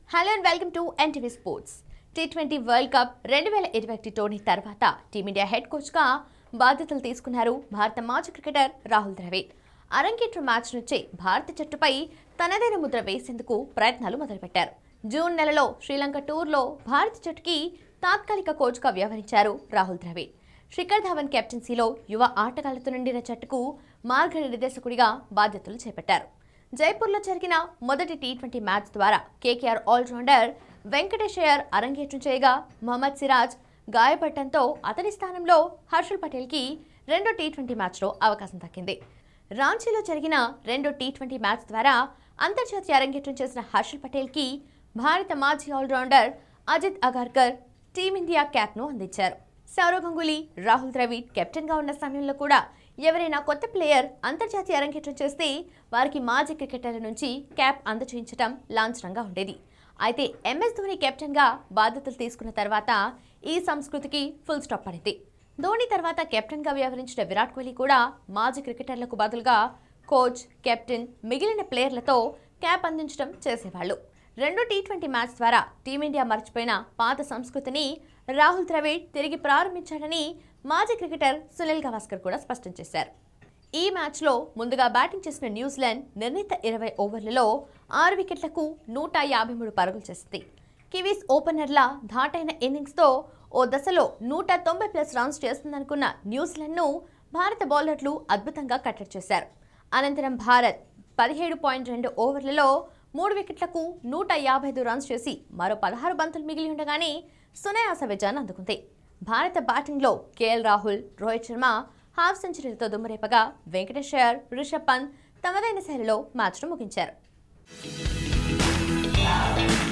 hello and welcome to NTV sports T twenty world cup రెండు వేల ఇరవై ఒకటి టోర్నీ తర్వాత టీమిండియా హెడ్ కోచ్గా బాధ్యతలు తీసుకున్నారు భారత మాజీ క్రికెటర్ రాహుల్ ద్రవిడ్ అరంగేట్ర మ్యాచ్ నుంచే భారత జట్టుపై తనదైన ముద్ర వేసేందుకు ప్రయత్నాలు మొదలుపెట్టారు జూన్ నెలలో శ్రీలంక టూర్లో భారత జట్టుకి తాత్కాలిక కోచ్గా వ్యవహరించారు రాహుల్ ద్రవిడ్ శిఖర్ ధావన్ కెప్టెన్సీలో యువ ఆటగాళ్లతో నిండిన జట్టుకు మార్గనిర్దేశకుడిగా బాధ్యతలు చేపట్టారు జైపూర్లో జరిగిన మొదటి టీ ట్వంటీ మ్యాచ్ ద్వారా కేకేఆర్ ఆల్రౌండర్ వెంకటేష్ అయ్యర్ అరంగేట్రం చేయగా మహమ్మద్ సిరాజ్ గాయపడటంతో అతని స్థానంలో హర్షల్ పటేల్కి రెండో టీ ట్వంటీ మ్యాచ్లో అవకాశం దక్కింది రాంచీలో జరిగిన రెండో టీ ట్వంటీ మ్యాచ్ ద్వారా అంతర్జాతీయ అరంగేట్రం చేసిన హర్షల్ పటేల్కి భారత మాజీ ఆల్రౌండర్ అజిత్ అగార్కర్ టీమిండియా క్యాప్ను అందించారు సౌరవ్ గంగూలీ రాహుల్ ద్రవిడ్ కెప్టెన్గా ఉన్న సమయంలో కూడా ఎవరైనా కొత్త ప్లేయర్ అంతర్జాతీయ అరంగేట్రం చేస్తే వారికి మాజీ క్రికెటర్ల నుంచి క్యాప్ అందచేయించడం లాంఛనంగా ఉండేది అయితే ఎంఎస్ ధోని కెప్టెన్గా బాధ్యతలు తీసుకున్న తర్వాత ఈ సంస్కృతికి ఫుల్ స్టాప్ పడింది ధోని తర్వాత కెప్టెన్గా వ్యవహరించిన విరాట్ కోహ్లీ కూడా మాజీ క్రికెటర్లకు బదులుగా కోచ్ కెప్టెన్ మిగిలిన ప్లేయర్లతో క్యాప్ అందించడం చేసేవాళ్ళు రెండో టీ ట్వంటీ మ్యాచ్ ద్వారా టీమిండియా మర్చిపోయిన పాత సంస్కృతిని రాహుల్ ద్రవిడ్ తిరిగి ప్రారంభించాడని మాజీ క్రికెటర్ సునీల్ గవాస్కర్ కూడా స్పష్టం చేశారు ఈ మ్యాచ్లో ముందుగా బ్యాటింగ్ చేసిన న్యూజిలాండ్ నిర్ణీత ఇరవై ఓవర్లలో ఆరు వికెట్లకు నూట యాభై మూడు పరుగులు చేసింది కివీస్ ఓపెనర్ల ధాటైన ఇన్నింగ్స్తో ఓ దశలో నూట తొంభై ప్లస్ రన్స్ చేస్తుందనుకున్న న్యూజిలాండ్ను భారత బౌలర్లు అద్భుతంగా కట్టడి చేశారు అనంతరం భారత్ పదిహేడు పాయింట్ రెండు ఓవర్లలో మూడు వికెట్లకు నూట యాభై ఐదు రన్స్ చేసి మరో పదహారు బంతులు మిగిలి ఉండగానే సునాయాస విజయాన్ని అందుకుంది భారత బ్యాటింగ్లో కేఎల్ రాహుల్ రోహిత్ శర్మ హాఫ్ సెంచరీలతో దుమ్మరేపగా వెంకటేష్ అయ్యర్ రిషబ్ పంత్ తమదైన శైలిలో మ్యాచ్ను ముగించారు